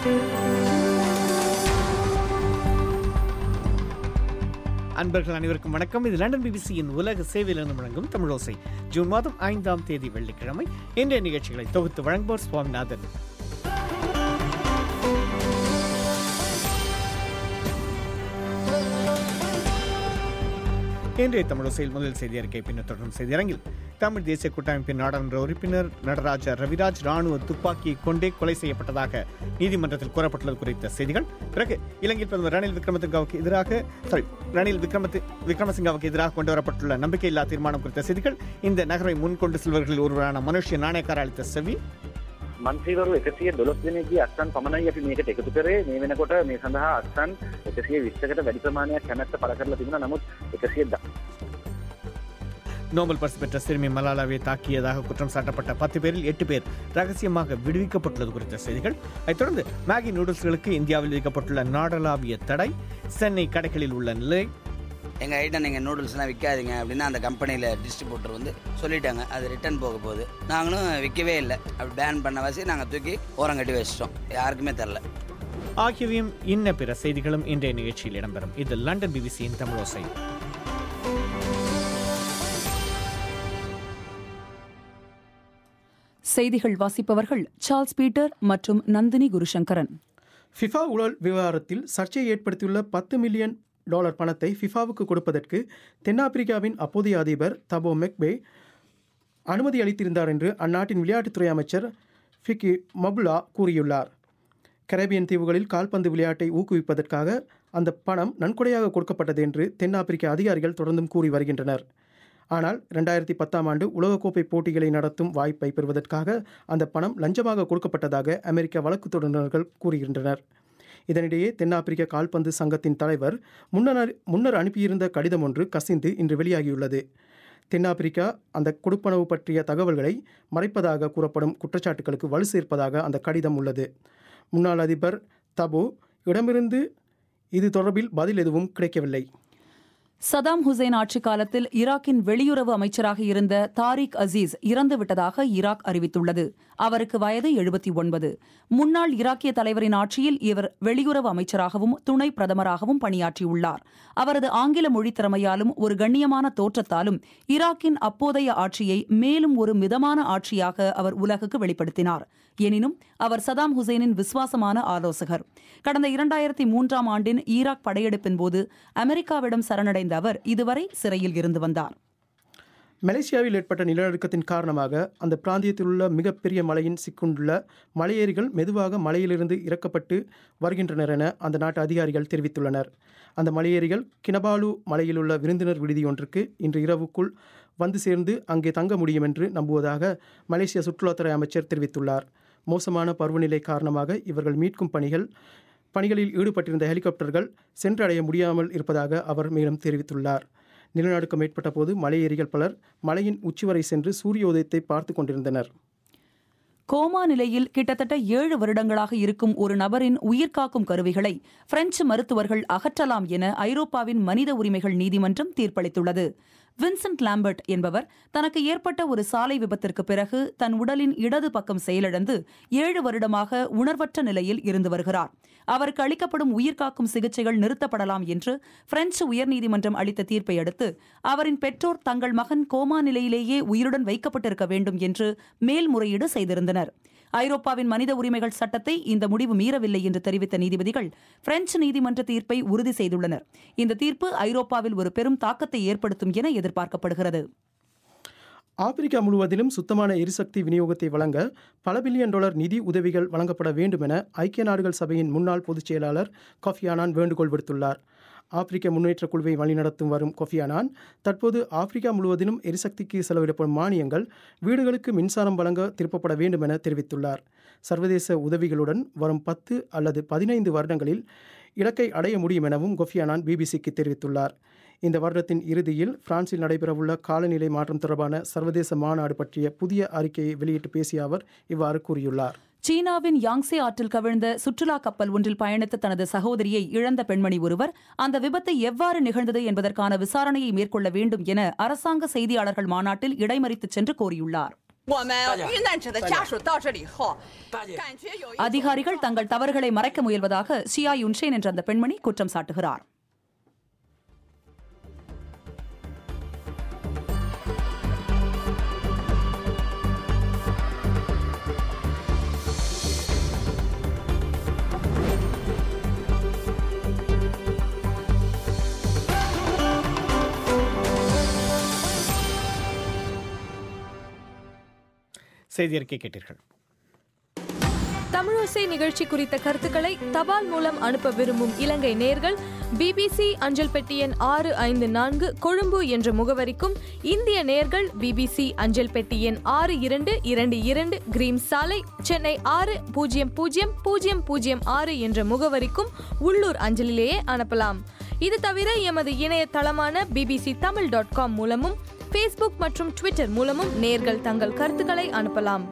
அன்பர்கள் அனைவருக்கும் வணக்கம் இது லண்டன் பிபிசியின் உலக சேவையிலிருந்து வழங்கும் தமிழோசை ஜூன் மாதம் ஐந்தாம் தேதி வெள்ளிக்கிழமை இன்றைய நிகழ்ச்சிகளை தொகுத்து வழங்குவோர் சுவாமிநாதன் இன்றைய தமிழோசையில் முதல் செய்தி அறிக்கை பின்னர் தொடரும் செய்தியரங்கில் தமிழ் தேசிய கூட்டமைப்பின் நாடாளுமன்ற உறுப்பினர் நடராஜா ரவிராஜ் ராணுவ துப்பாக்கியை கொண்டே கொலை செய்யப்பட்டதாக நீதிமன்றத்தில் கூறப்பட்டுள்ளது குறித்த செய்திகள் பிறகு இலங்கை பிரதமர் ரணில் விக்ரமசிங்காவுக்கு எதிராக சாரி ரணில் விக்ரமத்து விக்ரமசிங்காவுக்கு எதிராக கொண்டு வரப்பட்டுள்ள நம்பிக்கையில்லா தீர்மானம் குறித்த செய்திகள் இந்த நகரை முன்கொண்டு செல்வர்களில் ஒருவரான மனுஷ்ய நாணயக்கார அளித்த செவி මන්ත්‍රීවරු එකසිය දොළොස් දෙනෙකි අස්සන් පමණයි අපි මේකට එකතු කරේ මේ වෙනකොට මේ සඳහා අස්සන් එකසිය විශ්සකට වැඩි ප්‍රමාණයක් කැමැත්ත පළ කරලා තිබුණා නමුත් එකසිය நோபல் பரிசு பெற்ற சிறுமி மலாலாவை தாக்கியதாக குற்றம் சாட்டப்பட்ட பத்து பேரில் எட்டு பேர் ரகசியமாக விடுவிக்கப்பட்டுள்ளது குறித்த செய்திகள் அதைத் தொடர்ந்து மேகி நூடுல்ஸ்களுக்கு இந்தியாவில் விதிக்கப்பட்டுள்ள நாடளாவிய தடை சென்னை கடைகளில் உள்ள நிலை எங்கள் ஐட்டம் நீங்கள் நூடுல்ஸ்லாம் விற்காதீங்க அப்படின்னு அந்த கம்பெனியில் டிஸ்ட்ரிபியூட்டர் வந்து சொல்லிட்டாங்க அது ரிட்டர்ன் போக போகுது நாங்களும் விற்கவே இல்லை அப்படி பேன் பண்ண வாசி நாங்கள் தூக்கி ஓரம் கட்டி வச்சிட்டோம் யாருக்குமே தெரில ஆகியவையும் இன்ன பிற செய்திகளும் இன்றைய நிகழ்ச்சியில் இடம்பெறும் இது லண்டன் பிபிசியின் தமிழோசை செய்திகள் வாசிப்பவர்கள் சார்ல்ஸ் பீட்டர் மற்றும் நந்தினி குருசங்கரன் ஃபிஃபா ஊழல் விவகாரத்தில் சர்ச்சையை ஏற்படுத்தியுள்ள பத்து மில்லியன் டாலர் பணத்தை ஃபிஃபாவுக்கு கொடுப்பதற்கு தென்னாப்பிரிக்காவின் அப்போதைய அதிபர் தபோ மெக்பே அனுமதி அளித்திருந்தார் என்று அந்நாட்டின் விளையாட்டுத்துறை அமைச்சர் ஃபிக்கி மபுலா கூறியுள்ளார் கரேபியன் தீவுகளில் கால்பந்து விளையாட்டை ஊக்குவிப்பதற்காக அந்த பணம் நன்கொடையாக கொடுக்கப்பட்டது என்று தென்னாப்பிரிக்க அதிகாரிகள் தொடர்ந்தும் கூறி வருகின்றனர் ஆனால் ரெண்டாயிரத்தி பத்தாம் ஆண்டு உலகக்கோப்பை போட்டிகளை நடத்தும் வாய்ப்பை பெறுவதற்காக அந்த பணம் லஞ்சமாக கொடுக்கப்பட்டதாக அமெரிக்க வழக்கு தொடர்ந்தவர்கள் கூறுகின்றனர் இதனிடையே தென்னாப்பிரிக்க கால்பந்து சங்கத்தின் தலைவர் முன்னர் முன்னர் அனுப்பியிருந்த கடிதம் ஒன்று கசிந்து இன்று வெளியாகியுள்ளது தென்னாப்பிரிக்கா அந்த கொடுப்பனவு பற்றிய தகவல்களை மறைப்பதாக கூறப்படும் குற்றச்சாட்டுகளுக்கு வலு சேர்ப்பதாக அந்த கடிதம் உள்ளது முன்னாள் அதிபர் தபு இடமிருந்து இது தொடர்பில் பதில் எதுவும் கிடைக்கவில்லை சதாம் ஹுசேன் ஆட்சி காலத்தில் ஈராக்கின் வெளியுறவு அமைச்சராக இருந்த தாரிக் அசீஸ் இறந்துவிட்டதாக ஈராக் அறிவித்துள்ளது அவருக்கு வயது எழுபத்தி ஒன்பது முன்னாள் ஈராக்கிய தலைவரின் ஆட்சியில் இவர் வெளியுறவு அமைச்சராகவும் துணை பிரதமராகவும் பணியாற்றியுள்ளார் அவரது ஆங்கில மொழி திறமையாலும் ஒரு கண்ணியமான தோற்றத்தாலும் ஈராக்கின் அப்போதைய ஆட்சியை மேலும் ஒரு மிதமான ஆட்சியாக அவர் உலகுக்கு வெளிப்படுத்தினார் எனினும் அவர் சதாம் ஹுசேனின் விசுவாசமான ஆலோசகர் கடந்த இரண்டாயிரத்தி மூன்றாம் ஆண்டின் ஈராக் படையெடுப்பின் போது அமெரிக்காவிடம் சரணடைந்த அவர் இதுவரை சிறையில் இருந்து வந்தார் மலேசியாவில் ஏற்பட்ட நிலநடுக்கத்தின் காரணமாக அந்த பிராந்தியத்தில் உள்ள மிகப்பெரிய மலையின் சிக்குண்டுள்ள மலையேறிகள் மெதுவாக மலையிலிருந்து இறக்கப்பட்டு வருகின்றனர் என அந்த நாட்டு அதிகாரிகள் தெரிவித்துள்ளனர் அந்த மலையேறிகள் கினபாலு மலையில் உள்ள விருந்தினர் விடுதி ஒன்றுக்கு இன்று இரவுக்குள் வந்து சேர்ந்து அங்கே தங்க முடியும் என்று நம்புவதாக மலேசிய சுற்றுலாத்துறை அமைச்சர் தெரிவித்துள்ளார் மோசமான பருவநிலை காரணமாக இவர்கள் மீட்கும் பணிகள் பணிகளில் ஈடுபட்டிருந்த ஹெலிகாப்டர்கள் சென்றடைய முடியாமல் இருப்பதாக அவர் மேலும் தெரிவித்துள்ளார் நிலநடுக்கம் ஏற்பட்ட போது மலையேறிகள் பலர் மலையின் உச்சி வரை சென்று சூரிய உதயத்தை பார்த்து கொண்டிருந்தனர் கோமா நிலையில் கிட்டத்தட்ட ஏழு வருடங்களாக இருக்கும் ஒரு நபரின் உயிர்காக்கும் கருவிகளை பிரெஞ்சு மருத்துவர்கள் அகற்றலாம் என ஐரோப்பாவின் மனித உரிமைகள் நீதிமன்றம் தீர்ப்பளித்துள்ளது வின்சென்ட் லாம்பர்ட் என்பவர் தனக்கு ஏற்பட்ட ஒரு சாலை விபத்திற்கு பிறகு தன் உடலின் இடது பக்கம் செயலிழந்து ஏழு வருடமாக உணர்வற்ற நிலையில் இருந்து வருகிறார் அவருக்கு அளிக்கப்படும் உயிர்காக்கும் சிகிச்சைகள் நிறுத்தப்படலாம் என்று பிரெஞ்சு உயர்நீதிமன்றம் அளித்த தீர்ப்பை அடுத்து அவரின் பெற்றோர் தங்கள் மகன் கோமா நிலையிலேயே உயிருடன் வைக்கப்பட்டிருக்க வேண்டும் என்று மேல்முறையீடு செய்திருந்தனர் ஐரோப்பாவின் மனித உரிமைகள் சட்டத்தை இந்த முடிவு மீறவில்லை என்று தெரிவித்த நீதிபதிகள் பிரெஞ்சு நீதிமன்ற தீர்ப்பை உறுதி செய்துள்ளனர் இந்த தீர்ப்பு ஐரோப்பாவில் ஒரு பெரும் தாக்கத்தை ஏற்படுத்தும் என எதிர்பார்க்கப்படுகிறது ஆப்பிரிக்கா முழுவதிலும் சுத்தமான எரிசக்தி விநியோகத்தை வழங்க பல பில்லியன் டாலர் நிதி உதவிகள் வழங்கப்பட வேண்டும் என ஐக்கிய நாடுகள் சபையின் முன்னாள் பொதுச் செயலாளர் கொஃபி அனான் வேண்டுகோள் விடுத்துள்ளார் ஆப்பிரிக்க முன்னேற்ற குழுவை வழிநடத்தும் வரும் கொஃபி அனான் தற்போது ஆப்பிரிக்கா முழுவதிலும் எரிசக்திக்கு செலவிடப்படும் மானியங்கள் வீடுகளுக்கு மின்சாரம் வழங்க திருப்பப்பட வேண்டும் என தெரிவித்துள்ளார் சர்வதேச உதவிகளுடன் வரும் பத்து அல்லது பதினைந்து வருடங்களில் இலக்கை அடைய முடியும் எனவும் கொஃபி அனான் பிபிசிக்கு தெரிவித்துள்ளார் இந்த வருடத்தின் இறுதியில் பிரான்சில் நடைபெறவுள்ள காலநிலை மாற்றம் தொடர்பான சர்வதேச மாநாடு பற்றிய புதிய அறிக்கையை வெளியிட்டு பேசிய அவர் இவ்வாறு கூறியுள்ளார் சீனாவின் யாங்ஸே ஆற்றில் கவிழ்ந்த சுற்றுலா கப்பல் ஒன்றில் பயணித்த தனது சகோதரியை இழந்த பெண்மணி ஒருவர் அந்த விபத்து எவ்வாறு நிகழ்ந்தது என்பதற்கான விசாரணையை மேற்கொள்ள வேண்டும் என அரசாங்க செய்தியாளர்கள் மாநாட்டில் இடைமறித்துச் சென்று கோரியுள்ளார் 我们遇难者的家属到这里以后，感觉有一种 அதிகாரிகள் தங்கள் தவறுகளை மறைக்க முயல்வதாக சியா யுன்ஷேன் என்ற அந்த பெண்மணி குற்றம் சாட்டுகிறார் செய்தி அறிக்கை கேட்டீர்கள் தமிழோசை நிகழ்ச்சி குறித்த கருத்துக்களை தபால் மூலம் அனுப்ப விரும்பும் இலங்கை நேர்கள் பிபிசி அஞ்சல் பெட்டி எண் ஆறு ஐந்து நான்கு கொழும்பு என்ற முகவரிக்கும் இந்திய நேர்கள் பிபிசி அஞ்சல் பெட்டி எண் ஆறு இரண்டு இரண்டு இரண்டு கிரீம் சாலை சென்னை ஆறு பூஜ்ஜியம் பூஜ்ஜியம் பூஜ்ஜியம் பூஜ்ஜியம் ஆறு என்ற முகவரிக்கும் உள்ளூர் அஞ்சலிலேயே அனுப்பலாம் இது தவிர எமது இணையதளமான பிபிசி தமிழ் டாட் காம் மூலமும் ஃபேஸ்புக் மற்றும் ட்விட்டர் மூலமும் நேர்கள் தங்கள் கருத்துக்களை அனுப்பலாம்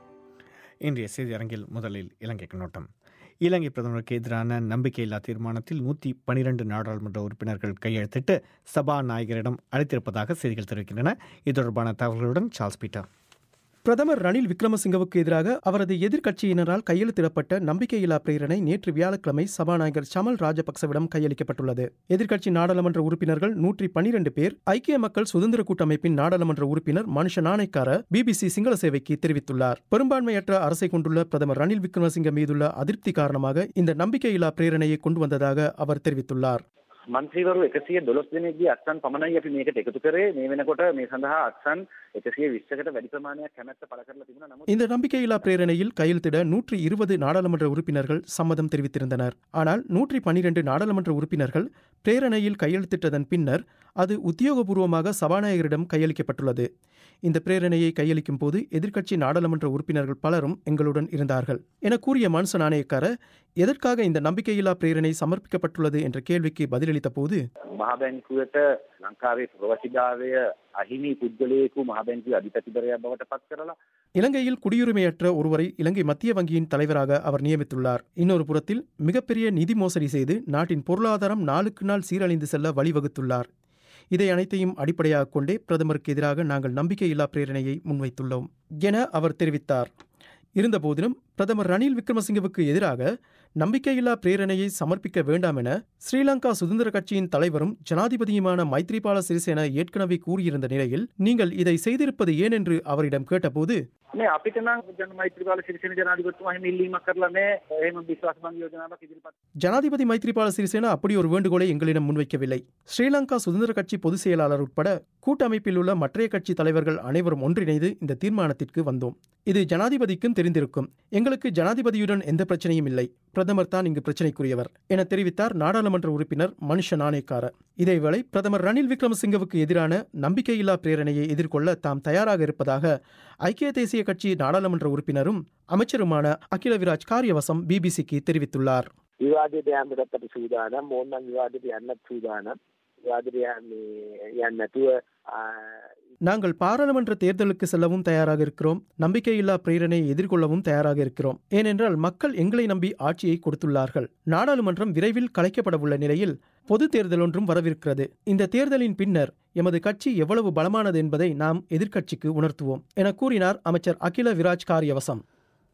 இன்றைய செய்தி அரங்கில் முதலில் இலங்கை கண்ணோட்டம் இலங்கை பிரதமருக்கு எதிரான நம்பிக்கையில்லா தீர்மானத்தில் நூற்றி பனிரெண்டு நாடாளுமன்ற உறுப்பினர்கள் கையெழுத்திட்டு சபாநாயகரிடம் அளித்திருப்பதாக செய்திகள் தெரிவிக்கின்றன இது தொடர்பான தகவல்களுடன் சார்ல்ஸ் பீட்டர் பிரதமர் ரணில் விக்ரமசிங்கவுக்கு எதிராக அவரது எதிர்க்கட்சியினரால் கையெழுத்திடப்பட்ட நம்பிக்கையில்லா பிரேரணை நேற்று வியாழக்கிழமை சபாநாயகர் சமல் ராஜபக்சவிடம் கையளிக்கப்பட்டுள்ளது எதிர்க்கட்சி நாடாளுமன்ற உறுப்பினர்கள் நூற்றி பனிரெண்டு பேர் ஐக்கிய மக்கள் சுதந்திர கூட்டமைப்பின் நாடாளுமன்ற உறுப்பினர் மனுஷ நாணயக்கார பிபிசி சிங்கள சேவைக்கு தெரிவித்துள்ளார் பெரும்பான்மையற்ற அரசை கொண்டுள்ள பிரதமர் ரணில் விக்ரமசிங்க மீதுள்ள அதிருப்தி காரணமாக இந்த நம்பிக்கையில்லா பிரேரணையை கொண்டு வந்ததாக அவர் தெரிவித்துள்ளார் මන්ත්‍රීවරු එකසිය දොළොස් දෙනෙක්ගේ අත්සන් පමණයි අපි මේකට එකතු කරේ මේ වෙනකොට මේ සඳහා අත්සන් එකසිය විශ්සකට වැඩි ප්‍රමාණයක් කැමැත්ත පළ කරලා තිබුණා නමුත් இந்த நம்பிக்கையில்லா பிரேரணையில் கையெழுத்திட நூற்றி இருபது நாடாளுமன்ற உறுப்பினர்கள் சம்மதம் தெரிவித்திருந்தனர் ஆனால் நூற்றி பன்னிரண்டு நாடாளுமன்ற உறுப்பினர்கள் பிரேரணையில் கையெழுத்திட்டதன் பின்னர் அது உத்தியோகபூர்வமாக சபாநாயகரிடம் கையளிக்கப்பட்டுள்ளது இந்த பிரேரணையை கையளிக்கும் போது எதிர்க்கட்சி நாடாளுமன்ற உறுப்பினர்கள் பலரும் எங்களுடன் இருந்தார்கள் என கூறிய மான்ச நாணயக்கார எதற்காக இந்த நம்பிக்கையில்லா பிரேரணை சமர்ப்பிக்கப்பட்டுள்ளது என்ற கேள்விக்கு பதிலளித்த போது මහබැංකුවට ලංකාවේ ප්‍රවසිභාවය අහිමි පුද්ගලයෙකු මහබැංකුවේ අධිපතිවරයා බවට පත් කරලා இலங்கையில் குடியுரிமையற்ற ஒருவரை இலங்கை மத்திய வங்கியின் தலைவராக அவர் நியமித்துள்ளார் இன்னொரு புறத்தில் மிகப்பெரிய நிதி மோசடி செய்து நாட்டின் பொருளாதாரம் நாளுக்கு நாள் சீரழிந்து செல்ல வழிவகுத்துள்ளார் இதை அனைத்தையும் அடிப்படையாக கொண்டே பிரதமருக்கு எதிராக நாங்கள் நம்பிக்கையில்லா பிரேரணையை முன்வைத்துள்ளோம் என அவர் தெரிவித்தார் இருந்தபோதிலும் பிரதமர் ரணில் விக்ரமசிங்கவுக்கு எதிராக நம்பிக்கையில்லா பிரேரணையை சமர்ப்பிக்க வேண்டாம் என ஸ்ரீலங்கா சுதந்திர கட்சியின் தலைவரும் ஜனாதிபதியுமான மைத்ரிபால சிறிசேன ஏற்கனவே கூறியிருந்த நிலையில் நீங்கள் இதை செய்திருப்பது ஏன் என்று அவரிடம் கேட்டபோது මේ අපිට නම් ජන මෛත්‍රීපාල සිරිසේන ජනාධිපතිතුමා එහෙම ඉල්ලීමක් කරලා නැහැ එහෙම විශ්වාස භංග යෝජනාවක් ඉදිරිපත් ஜனாதிபதி மைத்ரிபால சிறிசேனா அப்படி ஒரு வேண்டுகோளை எங்களிடம் முன்வைக்கவில்லை ஸ்ரீலங்கா சுதந்திர கட்சி பொதுச் செயலாளர் உட்பட கூட்டமைப்பில் உள்ள மற்றைய கட்சி தலைவர்கள் அனைவரும் ஒன்றிணைந்து இந்த தீர்மானத்திற்கு வந்தோம் இது ஜனாதிபதிக்கும் தெரிந்திருக்கும் எங்களுக்கு ஜனாதிபதியுடன் எந்த பிரச்சனையும் இல்லை பிரதமர் தான் இங்கு பிரச்சனைக்குரியவர் என தெரிவித்தார் நாடாளுமன்ற உறுப்பினர் மனுஷ நாணயக்கார இதேவேளை பிரதமர் ரணில் விக்ரமசிங்கவுக்கு எதிரான நம்பிக்கையில்லா பிரேரணையை எதிர்கொள்ள தாம் தயாராக இருப்பதாக ஐக்கிய தேசிய கட்சி நாடாளுமன்ற உறுப்பினரும் அமைச்சருமான அகில விராஜ் காரியவசம் பிபிசிக்கு தெரிவித்துள்ளார் විවාදයට යන්නටත් අපි සූදානම් ඕනනම් විවාදයට යන්නත් සූදානම් විවාදයට යන්නේ යන්න නැතුව ආ, நாங்கள் பாராளுமன்ற தேர்தலுக்கு செல்லவும் தயாராக இருக்கிறோம் நம்பிக்கையில்லா பிரேரணையை எதிர்கொள்ளவும் தயாராக இருக்கிறோம் ஏனென்றால் மக்கள் எங்களை நம்பி ஆட்சியை கொடுத்துள்ளார்கள் நாடாளுமன்றம் விரைவில் கலைக்கப்படவுள்ள நிலையில் பொது தேர்தல் ஒன்றும் வரவிருக்கிறது இந்த தேர்தலின் பின்னர் எமது கட்சி எவ்வளவு பலமானது என்பதை நாம் எதிர்க்கட்சிக்கு உணர்த்துவோம் என கூறினார் அமைச்சர் அகில விராஜ் காரியவசம்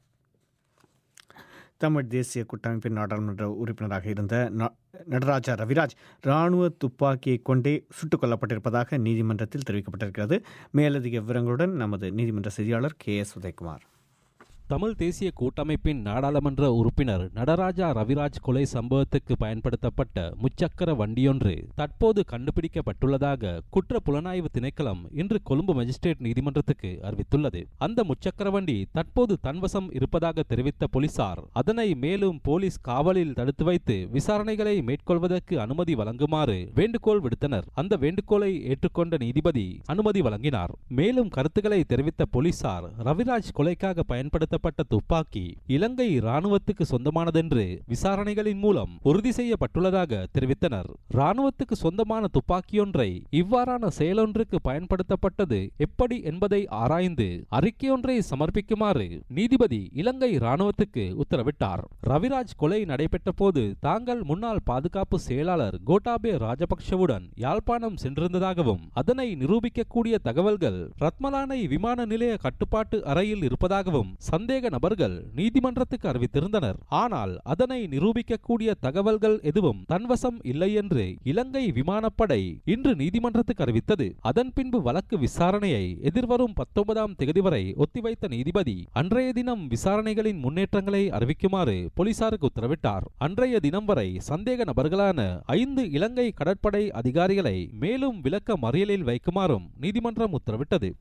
தமிழ் தேசிய கூட்டமைப்பின் நாடாளுமன்ற உறுப்பினராக இருந்த ந- நடராஜா ரவிராஜ் இராணுவ துப்பாக்கியை கொண்டே சுட்டுக் கொல்லப்பட்டிருப்பதாக நீதிமன்றத்தில் தெரிவிக்கப்பட்டிருக்கிறது மேலதிக விவரங்களுடன் நமது நீதிமன்ற செய்தியாளர் கே எஸ் உதயகுமார் தமிழ் தேசிய கூட்டமைப்பின் நாடாளுமன்ற உறுப்பினர் நடராஜா ரவிராஜ் கொலை சம்பவத்துக்கு பயன்படுத்தப்பட்ட முச்சக்கர வண்டியொன்று தற்போது கண்டுபிடிக்கப்பட்டுள்ளதாக குற்ற புலனாய்வு திணைக்களம் இன்று கொழும்பு மஜிஸ்ட்ரேட் நீதிமன்றத்துக்கு அறிவித்துள்ளது அந்த முச்சக்கர வண்டி தற்போது தன்வசம் இருப்பதாக தெரிவித்த போலீசார் அதனை மேலும் போலீஸ் காவலில் தடுத்து வைத்து விசாரணைகளை மேற்கொள்வதற்கு அனுமதி வழங்குமாறு வேண்டுகோள் விடுத்தனர் அந்த வேண்டுகோளை ஏற்றுக்கொண்ட நீதிபதி அனுமதி வழங்கினார் மேலும் கருத்துக்களை தெரிவித்த போலீசார் ரவிராஜ் கொலைக்காக பயன்படுத்தப்பட்ட பயன்படுத்தப்பட்ட துப்பாக்கி இலங்கை இராணுவத்துக்கு சொந்தமானதென்று விசாரணைகளின் மூலம் உறுதி செய்யப்பட்டுள்ளதாக தெரிவித்தனர் இராணுவத்துக்கு சொந்தமான துப்பாக்கியொன்றை இவ்வாறான செயலொன்றுக்கு பயன்படுத்தப்பட்டது எப்படி என்பதை ஆராய்ந்து அறிக்கையொன்றை சமர்ப்பிக்குமாறு நீதிபதி இலங்கை இராணுவத்துக்கு உத்தரவிட்டார் ரவிராஜ் கொலை நடைபெற்ற போது தாங்கள் முன்னாள் பாதுகாப்பு செயலாளர் கோட்டாபே ராஜபக்ஷவுடன் யாழ்ப்பாணம் சென்றிருந்ததாகவும் அதனை நிரூபிக்கக்கூடிய தகவல்கள் ரத்மலானை விமான நிலைய கட்டுப்பாட்டு அறையில் இருப்பதாகவும் சந்தேக நபர்கள் நீதிமன்றத்துக்கு அறிவித்திருந்தனர் ஆனால் அதனை நிரூபிக்கக்கூடிய தகவல்கள் எதுவும் தன்வசம் இல்லை என்று இலங்கை விமானப்படை இன்று நீதிமன்றத்துக்கு அறிவித்தது அதன் பின்பு வழக்கு விசாரணையை எதிர்வரும் பத்தொன்பதாம் தேதி வரை ஒத்திவைத்த நீதிபதி அன்றைய தினம் விசாரணைகளின் முன்னேற்றங்களை அறிவிக்குமாறு போலீசாருக்கு உத்தரவிட்டார் அன்றைய தினம் வரை சந்தேக நபர்களான ஐந்து இலங்கை கடற்படை அதிகாரிகளை மேலும் விளக்க மறியலில் வைக்குமாறும் நீதிமன்றம் உத்தரவிட்டது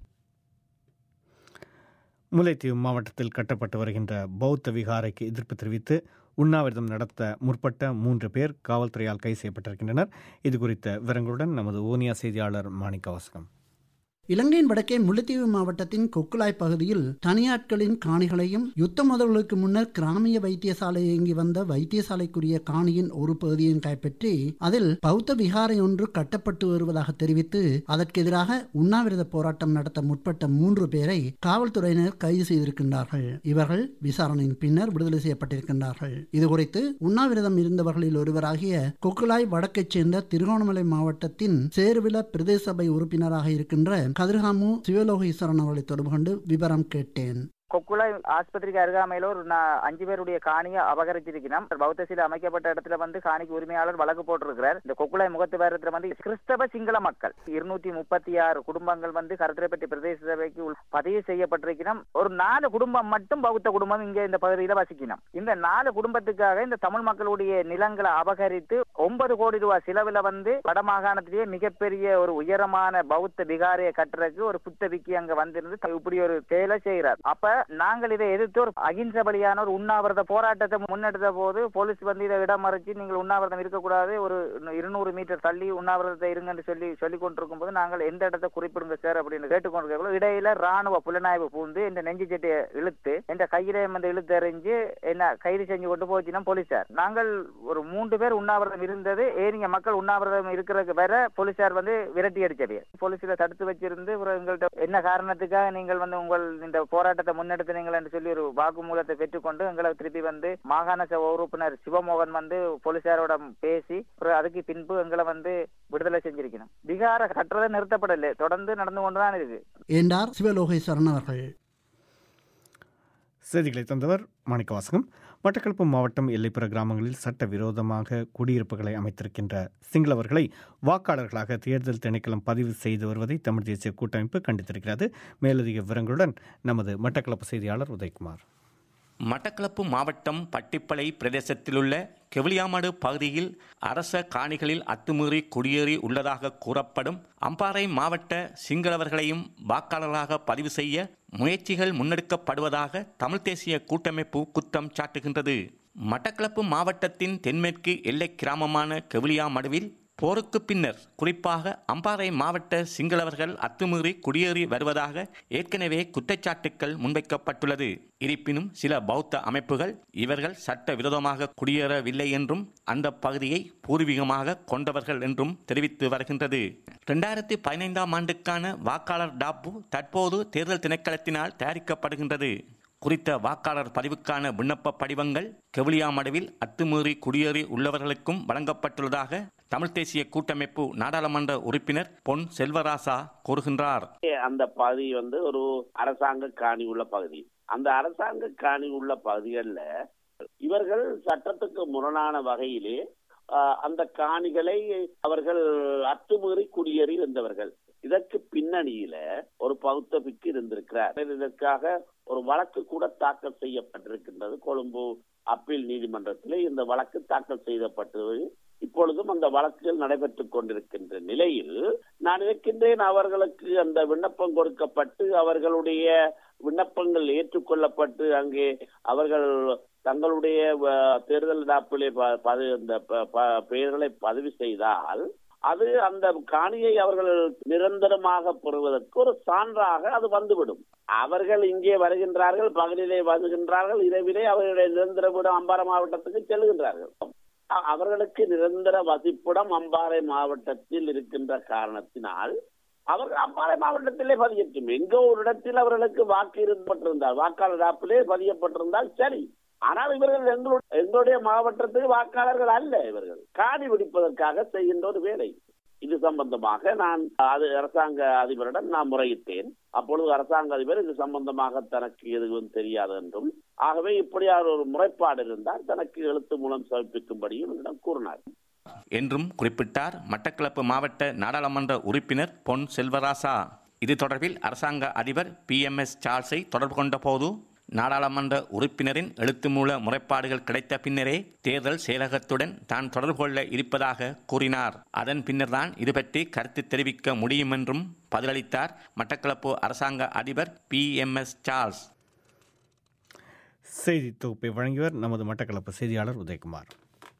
முல்லைத்தீவு மாவட்டத்தில் கட்டப்பட்டு வருகின்ற பௌத்த விகாரைக்கு எதிர்ப்பு தெரிவித்து உண்ணாவிரதம் நடத்த முற்பட்ட மூன்று பேர் காவல்துறையால் கைது செய்யப்பட்டிருக்கின்றனர் இது குறித்த விவரங்களுடன் நமது ஓனியா செய்தியாளர் மாணிக்கவாசகம் இலங்கையின் வடக்கே முல்லைத்தீவு மாவட்டத்தின் கொக்குலாய் பகுதியில் தனியாட்களின் காணிகளையும் யுத்த முதல்களுக்கு முன்னர் கிராமிய வைத்தியசாலை இயங்கி வந்த வைத்தியசாலைக்குரிய காணியின் ஒரு பகுதியையும் கைப்பற்றி அதில் பௌத்த விகாரை ஒன்று கட்டப்பட்டு வருவதாக தெரிவித்து அதற்கு எதிராக உண்ணாவிரத போராட்டம் நடத்த முற்பட்ட மூன்று பேரை காவல்துறையினர் கைது செய்திருக்கின்றார்கள் இவர்கள் விசாரணையின் பின்னர் விடுதலை செய்யப்பட்டிருக்கின்றார்கள் இதுகுறித்து உண்ணாவிரதம் இருந்தவர்களில் ஒருவராகிய கொக்குலாய் வடக்கைச் சேர்ந்த திருகோணமலை மாவட்டத்தின் சேருவில பிரதேச சபை உறுப்பினராக இருக்கின்ற கதிர்காமு சிவலோகீஸ்வரன் அவர்களை தொடர்பு கொண்டு விவரம் கேட்டேன் கொக்குளாய் ஆஸ்பத்திரிக்கு அருகாமையில ஒரு நா- அஞ்சு பேருடைய காணியை அபகரிச்சிருக்கிறோம் பௌத்த சிலை அமைக்கப்பட்ட இடத்துல வந்து காணிக்கு உரிமையாளர் வழக்கு போட்டிருக்கிறார் இந்த கொக்குளாய் முகத்து பேரத்துல வந்து கிறிஸ்தவ சிங்கள மக்கள் இருநூத்தி முப்பத்தி ஆறு குடும்பங்கள் வந்து கருத்திரப்பட்டி பிரதேச சபைக்கு உள் பதிவு செய்யப்பட்டிருக்கிறோம் ஒரு நாலு குடும்பம் மட்டும் பௌத்த குடும்பம் இங்க இந்த பகுதியில வசிக்கணும் இந்த நாலு குடும்பத்துக்காக இந்த தமிழ் மக்களுடைய நிலங்களை அபகரித்து ஒன்பது கோடி ரூபாய் செலவுல வந்து வடமாகாணத்திலேயே மிகப்பெரிய ஒரு உயரமான பௌத்த விகாரையை கட்டுறதுக்கு ஒரு புத்த விக்கி அங்க வந்திருந்து இப்படி ஒரு செயலை செய்யறார் அப்ப நாங்கள் இதை எதிர்த்து ஒரு அகிம்சை பலியான ஒரு உண்ணாவிரத போராட்டத்தை முன்னெடுத்த போது போலீஸ் வந்து இதை இடம் மறைச்சு நீங்கள் உண்ணாவிரதம் இருக்கக்கூடாது ஒரு இருநூறு மீட்டர் தள்ளி உண்ணாவிரதத்தை இருங்கன்னு சொல்லி சொல்லி கொண்டிருக்கும் போது நாங்கள் எந்த இடத்தை குறிப்பிடுங்க சார் அப்படின்னு கேட்டுக்கொண்டிருக்கோம் இடையில ராணுவ புலனாய்வு பூந்து இந்த நெஞ்சு சட்டையை இழுத்து இந்த கையிலே வந்து இழுத்து எறிஞ்சு என்ன கைது செஞ்சு கொண்டு போச்சுன்னா போலீசார் நாங்கள் ஒரு மூன்று பேர் உண்ணாவிரதம் இருந்தது ஏனிய மக்கள் உண்ணாவிரதம் இருக்கிறதுக்கு வர போலீசார் வந்து விரட்டி அடிச்சது போலீஸ்ல தடுத்து வச்சிருந்து அப்புறம் எங்கள்கிட்ட என்ன காரணத்துக்காக நீங்கள் வந்து உங்கள் இந்த போராட்டத்தை முன்னெடுத்தீங்கள் என்று சொல்லி ஒரு வாக்குமூலத்தை பெற்றுக்கொண்டு எங்களை திருப்பி வந்து மாகாண சபை உறுப்பினர் சிவமோகன் வந்து போலீசாரோட பேசி அப்புறம் அதுக்கு பின்பு எங்களை வந்து விடுதலை செஞ்சிருக்கணும் பீகார கட்டுறதை நிறுத்தப்படலை தொடர்ந்து நடந்து கொண்டுதான் இருக்கு என்றார் சிவலோகேஸ்வரன் அவர்கள் செய்திகளை தந்தவர் மாணிக்கவாசகம் மட்டக்களப்பு மாவட்டம் எல்லைப்புற கிராமங்களில் சட்டவிரோதமாக குடியிருப்புகளை அமைத்திருக்கின்ற சிங்களவர்களை வாக்காளர்களாக தேர்தல் திணைக்களம் பதிவு செய்து வருவதை தமிழ் தேசிய கூட்டமைப்பு கண்டித்திருக்கிறது மேலதிக விவரங்களுடன் நமது மட்டக்களப்பு செய்தியாளர் உதயகுமார் மட்டக்களப்பு மாவட்டம் பட்டிப்பளை பிரதேசத்திலுள்ள கெவிலியாமடு பகுதியில் அரச காணிகளில் அத்துமீறி குடியேறி உள்ளதாக கூறப்படும் அம்பாறை மாவட்ட சிங்களவர்களையும் வாக்காளர்களாக பதிவு செய்ய முயற்சிகள் முன்னெடுக்கப்படுவதாக தமிழ் தேசிய கூட்டமைப்பு குற்றம் சாட்டுகின்றது மட்டக்களப்பு மாவட்டத்தின் தென்மேற்கு எல்லை கிராமமான கெவிலியாமடுவில் போருக்கு பின்னர் குறிப்பாக அம்பாறை மாவட்ட சிங்களவர்கள் அத்துமீறி குடியேறி வருவதாக ஏற்கனவே குற்றச்சாட்டுக்கள் முன்வைக்கப்பட்டுள்ளது இருப்பினும் சில பௌத்த அமைப்புகள் இவர்கள் சட்ட விரோதமாக குடியேறவில்லை என்றும் அந்த பகுதியை பூர்வீகமாக கொண்டவர்கள் என்றும் தெரிவித்து வருகின்றது இரண்டாயிரத்தி பதினைந்தாம் ஆண்டுக்கான வாக்காளர் டாப்பு தற்போது தேர்தல் திணைக்களத்தினால் தயாரிக்கப்படுகின்றது குறித்த வாக்காளர் பதிவுக்கான விண்ணப்ப படிவங்கள் கெவிலியாமடுவில் அத்துமீறி குடியேறி உள்ளவர்களுக்கும் வழங்கப்பட்டுள்ளதாக தமிழ் தேசிய கூட்டமைப்பு நாடாளுமன்ற உறுப்பினர் பொன் செல்வராசா கூறுகின்றார் அந்த பகுதி வந்து ஒரு அரசாங்க காணி உள்ள பகுதி அந்த அரசாங்க காணி உள்ள பகுதிகளில் இவர்கள் சட்டத்துக்கு முரணான வகையிலே ஆஹ், அந்த காணிகளை அவர்கள் அத்துமீறி குடியேறி இருந்தவர்கள் இதற்கு பின்னணியில ஒரு பௌத்த பிக்கு இருந்திருக்கிறார் இதற்காக ஒரு வழக்கு கூட தாக்கல் செய்யப்பட்டிருக்கின்றது கொழும்பு அப்பீல் நீதிமன்றத்தில் இந்த வழக்கு தாக்கல் செய்யப்பட்டு இப்பொழுதும் அந்த வழக்குகள் நடைபெற்றுக் கொண்டிருக்கின்ற நிலையில் நான் இருக்கின்றேன் அவர்களுக்கு அந்த விண்ணப்பம் கொடுக்கப்பட்டு அவர்களுடைய விண்ணப்பங்கள் ஏற்றுக்கொள்ளப்பட்டு அங்கே அவர்கள் தங்களுடைய அஹ், தேர்தல் டாப்பிலே ப- பதி- இந்த ப- ப- பெயர்களை பதிவு செய்தால் அது அந்த காணியை அவர்கள் நிரந்தரமாக பெறுவதற்கு ஒரு சான்றாக அது வந்துவிடும் அவர்கள் இங்கே வருகின்றார்கள் பகலிலே வருகின்றார்கள் இரவிலே அவர்களுடைய நிரந்தர வீடம் அம்பாறை மாவட்டத்துக்கு செல்கின்றார்கள் அ- அவர்களுக்கு நிரந்தர வசிப்பிடம் அம்பாறை மாவட்டத்தில் இருக்கின்ற காரணத்தினால் அவர்கள் அம்பாறை மாவட்டத்திலே பதியட்டும் எங்கோ ஒரு இடத்தில் அவர்களுக்கு வாக்கு இருப்பட்டிருந்தால் வாக்காளர் ஆப்பிலே பதியப்பட்டிருந்தால் சரி ஆனால் இவர்கள் எங்களுடைய எங்களுடைய மாவட்டத்துக்கு வாக்காளர்கள் அல்ல இவர்கள் காணி பிடிப்பதற்காக செய்கின்ற ஒரு வேலை இது சம்பந்தமாக நான் அது அரசாங்க அதிபரிடம் நான் முறையிட்டேன் அப்பொழுது அரசாங்க அதிபர் இது சம்பந்தமாக தனக்கு எதுவும் தெரியாது என்றும் ஆகவே இப்படியான ஒரு முறைப்பாடு இருந்தால் தனக்கு எழுத்து மூலம் சமர்ப்பிக்கும்படியும் என்னிடம் கூறினார் என்றும் குறிப்பிட்டார் மட்டக்களப்பு மாவட்ட நாடாளுமன்ற உறுப்பினர் பொன் செல்வராசா இது தொடர்பில் அரசாங்க அதிபர் பி எம் எஸ் சார்ல்ஸை தொடர்பு கொண்ட போது நாடாளுமன்ற உறுப்பினரின் எழுத்து மூல முறைப்பாடுகள் கிடைத்த பின்னரே தேர்தல் செயலகத்துடன் தான் தொடர்பு கொள்ள இருப்பதாக கூறினார் அதன் பின்னர்தான் இது பற்றி கருத்து தெரிவிக்க முடியும் என்றும் பதிலளித்தார் மட்டக்களப்பு அரசாங்க அதிபர் பி எம் எஸ் சார்ல்ஸ் செய்தி தொகுப்பை வழங்கியவர் நமது மட்டக்களப்பு செய்தியாளர் உதயகுமார்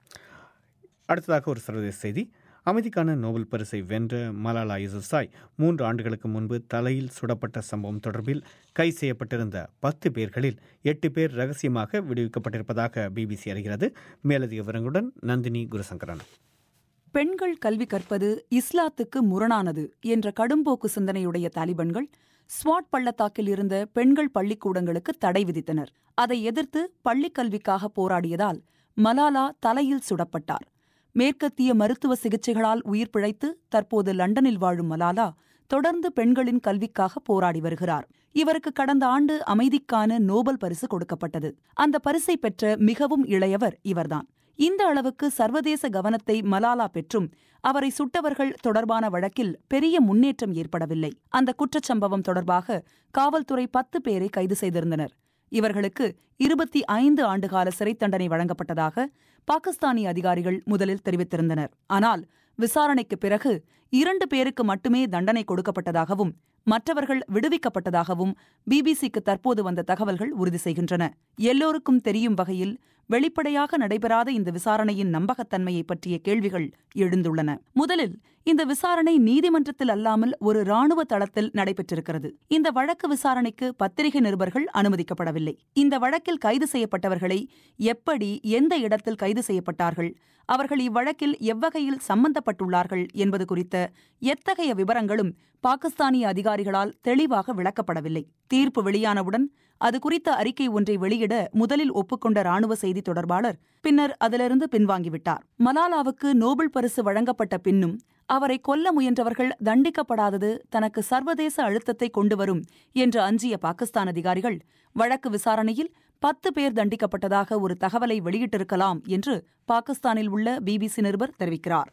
அடுத்ததாக ஒரு சர்வதேச செய்தி அமைதிக்கான நோபல் பரிசை வென்ற மலாலா யூசுப்சாய் மூன்று ஆண்டுகளுக்கு முன்பு தலையில் சுடப்பட்ட சம்பவம் தொடர்பில் கை செய்யப்பட்டிருந்த பத்து பேர்களில் எட்டு பேர் ரகசியமாக விடுவிக்கப்பட்டிருப்பதாக பிபிசி அறிகிறது மேலதிக விவரங்களுடன் நந்தினி குருசங்கரன் பெண்கள் கல்வி கற்பது இஸ்லாத்துக்கு முரணானது என்ற கடும்போக்கு சிந்தனையுடைய தாலிபன்கள் ஸ்வாட் பள்ளத்தாக்கில் இருந்த பெண்கள் பள்ளிக்கூடங்களுக்கு தடை விதித்தனர் அதை எதிர்த்து பள்ளிக் கல்விக்காக போராடியதால் மலாலா தலையில் சுடப்பட்டார் மேற்கத்திய மருத்துவ சிகிச்சைகளால் உயிர் பிழைத்து தற்போது லண்டனில் வாழும் மலாலா தொடர்ந்து பெண்களின் கல்விக்காக போராடி வருகிறார் இவருக்கு கடந்த ஆண்டு அமைதிக்கான நோபல் பரிசு கொடுக்கப்பட்டது அந்த பரிசை பெற்ற மிகவும் இளையவர் இவர்தான் இந்த அளவுக்கு சர்வதேச கவனத்தை மலாலா பெற்றும் அவரை சுட்டவர்கள் தொடர்பான வழக்கில் பெரிய முன்னேற்றம் ஏற்படவில்லை அந்த குற்றச்சம்பவம் தொடர்பாக காவல்துறை பத்து பேரை கைது செய்திருந்தனர் இவர்களுக்கு இருபத்தி ஐந்து ஆண்டுகால சிறை தண்டனை வழங்கப்பட்டதாக பாகிஸ்தானிய அதிகாரிகள் முதலில் தெரிவித்திருந்தனர் ஆனால் விசாரணைக்கு பிறகு இரண்டு பேருக்கு மட்டுமே தண்டனை கொடுக்கப்பட்டதாகவும் மற்றவர்கள் விடுவிக்கப்பட்டதாகவும் பிபிசிக்கு தற்போது வந்த தகவல்கள் உறுதி செய்கின்றன எல்லோருக்கும் தெரியும் வகையில் வெளிப்படையாக நடைபெறாத இந்த விசாரணையின் நம்பகத்தன்மையை பற்றிய கேள்விகள் எழுந்துள்ளன முதலில் இந்த விசாரணை நீதிமன்றத்தில் அல்லாமல் ஒரு ராணுவ தளத்தில் நடைபெற்றிருக்கிறது இந்த வழக்கு விசாரணைக்கு பத்திரிகை நிருபர்கள் அனுமதிக்கப்படவில்லை இந்த வழக்கில் கைது செய்யப்பட்டவர்களை எப்படி எந்த இடத்தில் கைது செய்யப்பட்டார்கள் அவர்கள் இவ்வழக்கில் எவ்வகையில் சம்பந்தப்பட்டுள்ளார்கள் என்பது குறித்த எத்தகைய விவரங்களும் பாகிஸ்தானிய அதிகாரிகளால் தெளிவாக விளக்கப்படவில்லை தீர்ப்பு வெளியானவுடன் அது குறித்த அறிக்கை ஒன்றை வெளியிட முதலில் ஒப்புக்கொண்ட ராணுவ செய்தி தொடர்பாளர் பின்னர் அதிலிருந்து பின்வாங்கிவிட்டார் மலாலாவுக்கு நோபல் பரிசு வழங்கப்பட்ட பின்னும் அவரை கொல்ல முயன்றவர்கள் தண்டிக்கப்படாதது தனக்கு சர்வதேச அழுத்தத்தை கொண்டுவரும் என்று அஞ்சிய பாகிஸ்தான் அதிகாரிகள் வழக்கு விசாரணையில் பத்து பேர் தண்டிக்கப்பட்டதாக ஒரு தகவலை வெளியிட்டிருக்கலாம் என்று பாகிஸ்தானில் உள்ள பிபிசி நிருபர் தெரிவிக்கிறார்